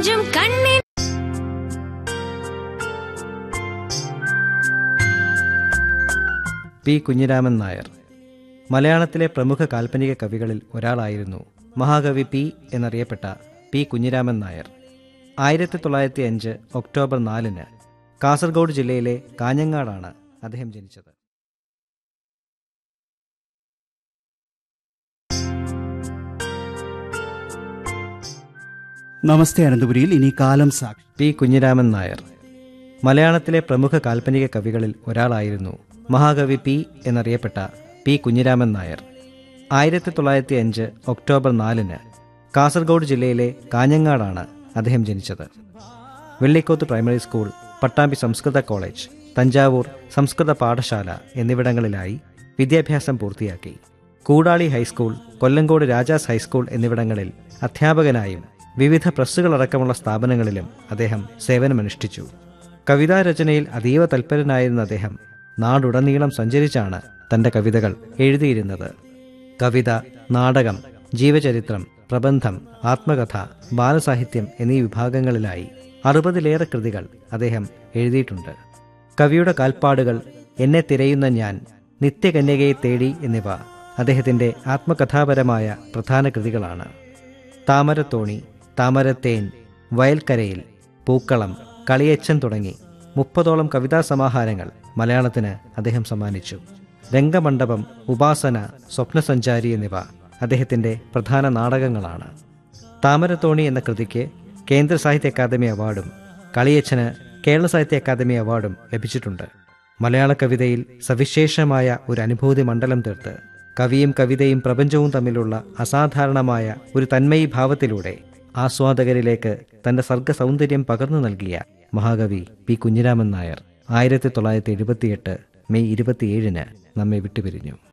ും കണ്ണി പി കുഞ്ഞിരാമൻ നായർ മലയാളത്തിലെ പ്രമുഖ കാൽപ്പനിക കവികളിൽ ഒരാളായിരുന്നു മഹാകവി പി എന്നറിയപ്പെട്ട പി കുഞ്ഞിരാമൻ നായർ ആയിരത്തി തൊള്ളായിരത്തി അഞ്ച് ഒക്ടോബർ നാലിന് കാസർഗോഡ് ജില്ലയിലെ കാഞ്ഞങ്ങാടാണ് അദ്ദേഹം ജനിച്ചത് നമസ്തേ അനന്തപുരിയിൽ ഇനി കാലം സാക്ഷി പി കുഞ്ഞിരാമൻ നായർ മലയാളത്തിലെ പ്രമുഖ കാൽപ്പനിക കവികളിൽ ഒരാളായിരുന്നു മഹാകവി പി എന്നറിയപ്പെട്ട പി കുഞ്ഞിരാമൻ നായർ ആയിരത്തി തൊള്ളായിരത്തി അഞ്ച് ഒക്ടോബർ നാലിന് കാസർഗോഡ് ജില്ലയിലെ കാഞ്ഞങ്ങാടാണ് അദ്ദേഹം ജനിച്ചത് വെള്ളിക്കോത്ത് പ്രൈമറി സ്കൂൾ പട്ടാമ്പി സംസ്കൃത കോളേജ് തഞ്ചാവൂർ സംസ്കൃത പാഠശാല എന്നിവിടങ്ങളിലായി വിദ്യാഭ്യാസം പൂർത്തിയാക്കി കൂടാളി ഹൈസ്കൂൾ കൊല്ലങ്കോട് രാജാസ് ഹൈസ്കൂൾ എന്നിവിടങ്ങളിൽ അധ്യാപകനായും വിവിധ പ്രസ്സുകളടക്കമുള്ള സ്ഥാപനങ്ങളിലും അദ്ദേഹം സേവനമനുഷ്ഠിച്ചു കവിതാരചനയിൽ അതീവ തൽപരനായിരുന്ന അദ്ദേഹം നാടുടനീളം സഞ്ചരിച്ചാണ് തന്റെ കവിതകൾ എഴുതിയിരുന്നത് കവിത നാടകം ജീവചരിത്രം പ്രബന്ധം ആത്മകഥ ബാലസാഹിത്യം എന്നീ വിഭാഗങ്ങളിലായി അറുപതിലേറെ കൃതികൾ അദ്ദേഹം എഴുതിയിട്ടുണ്ട് കവിയുടെ കാൽപ്പാടുകൾ എന്നെ തിരയുന്ന ഞാൻ നിത്യകന്യകയെ തേടി എന്നിവ അദ്ദേഹത്തിന്റെ ആത്മകഥാപരമായ പ്രധാന കൃതികളാണ് താമരത്തോണി താമരത്തേൻ വയൽക്കരയിൽ പൂക്കളം കളിയച്ചൻ തുടങ്ങി മുപ്പതോളം കവിതാ സമാഹാരങ്ങൾ മലയാളത്തിന് അദ്ദേഹം സമ്മാനിച്ചു രംഗമണ്ഡപം ഉപാസന സ്വപ്നസഞ്ചാരി എന്നിവ അദ്ദേഹത്തിന്റെ പ്രധാന നാടകങ്ങളാണ് താമരത്തോണി എന്ന കൃതിക്ക് കേന്ദ്ര സാഹിത്യ അക്കാദമി അവാർഡും കളിയച്ചന് കേരള സാഹിത്യ അക്കാദമി അവാർഡും ലഭിച്ചിട്ടുണ്ട് മലയാള കവിതയിൽ സവിശേഷമായ ഒരു അനുഭൂതി മണ്ഡലം തീർത്ത് കവിയും കവിതയും പ്രപഞ്ചവും തമ്മിലുള്ള അസാധാരണമായ ഒരു തന്മയി ഭാവത്തിലൂടെ ആസ്വാദകരിലേക്ക് തന്റെ സർഗ സൗന്ദര്യം പകർന്നു നൽകിയ മഹാകവി പി കുഞ്ഞിരാമൻ നായർ ആയിരത്തി തൊള്ളായിരത്തി എഴുപത്തിയെട്ട് മെയ് ഇരുപത്തിയേഴിന് നമ്മെ വിട്ടുപിരിഞ്ഞു